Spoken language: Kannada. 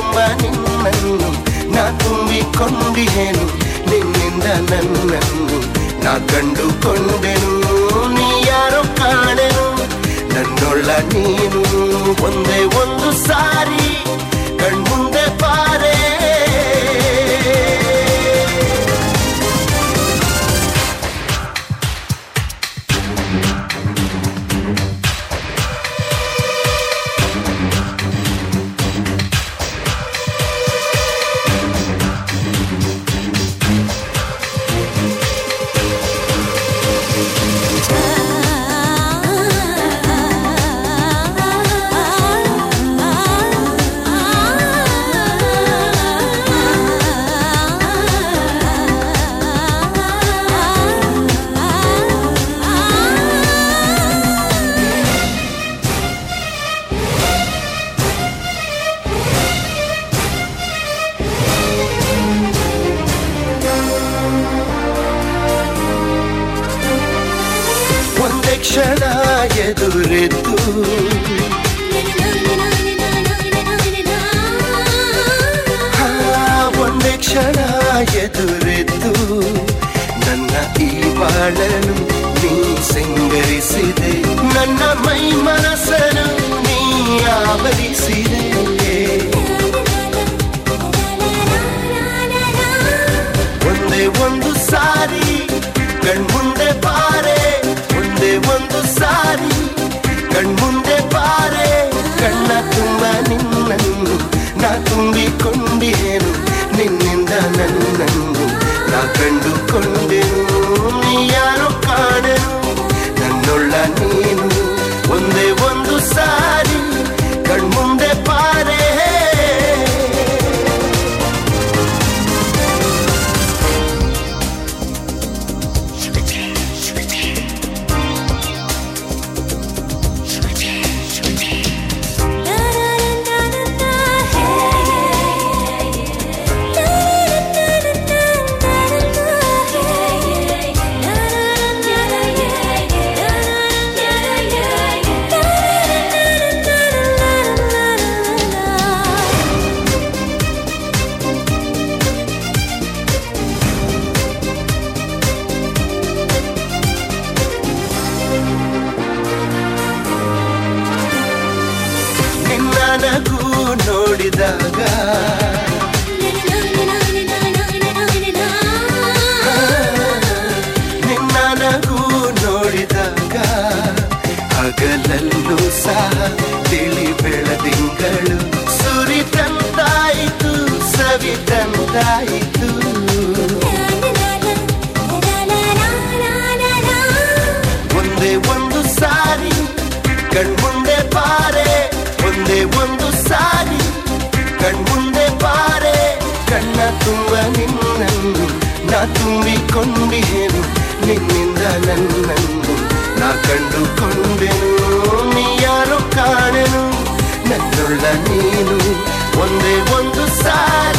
ತುಂಬ ನಿನ್ನನ್ನು ನಾ ತುಂಬಿಕೊಂಡಿಹೇನು ನಿನ್ನಿಂದ ನನ್ನನ್ನು ನಾ ಕಂಡುಕೊಂಡೆನು ನೀ ಯಾರೋ ಕಾಣೆನು ನನ್ನೊಳ್ಳ ನೀನು ಒಂದೇ ಒಂದು ಸಾರಿ ಕಣ್ಮುಂದೆ ಬಾರೆ ಒಂದೇ ಕ್ಷಣ ಎದುರೆದ್ದು ಆ, ಒಂದೇ ಕ್ಷಣ ಎದುರೆದ್ದು ನನ್ನ ಈ ಬಾಳನು ನೀ ಸಿಂಗರಿಸಿದೆ ನನ್ನ ಮೈ ಮನಸ್ಸನು ನೀ ಆವರಿಸಿದೆ ಒಂದೇ ಒಂದು ಸಾರಿ ಕಣ್ಮುಂದೆ ಬಾರೆ ಒಂದೇ ಒಂದು ಸಾರಿ ಕಣ್ಮುಂದೆ ಬಾರೆ ಕಣ್ಣ ತುಂಬ ನಿನ್ನನ್ನು ನಾ ತುಂಬಿಕೊಂಡಿಹೇನು ನಿನ್ನಿಂದ ನನ್ನನ್ನು ನಾ ಕಂಡುಕೊಂಡೆನು ನೀ ಯಾರೋ ಕಾಣೆನು ನನ್ನೊಳ್ಳ ನೀನು ಒಂದೇ ಒಂದು ಸಾರಿ ಕಣ್ಮುಂದೆ ಬಾರೆ ನಿನ್ನ ನಗು ನೋಡಿದಾಗ ನಿನ್ನ ನಗು ನೋಡಿದಾಗ ಹಗಲಲ್ಲೂ ಸಹ ತಿಳಿ ಬೆಳದಿಂಗಳು ಸುರಿತಂತಾಯಿತು ಸವಿತಂತಾಯಿತು ಒಂದೇ ಒಂದು ಸಾರಿ ಕಣ್ಮುಂದೆ ಬಾರೆ ಒಂದೇ ಒಂದು ಸಾರಿ ಕಣ್ಮುಂದೆ ಬಾರೆ ಕಣ್ಣ ತುಂಬ ನಿನ್ನನ್ನು ನಾ ತುಂಬಿಕೊಂಡಿಹೇನು ನಿನ್ನಿಂದ ನನ್ನನ್ನು ನಾ ಕಂಡುಕೊಂಡೆನು ನೀ ಯಾರೋ ಕಾಣೆನು ನನ್ನೊಳ್ಳ ನೀನು ಒಂದೇ ಒಂದು ಸಾರಿ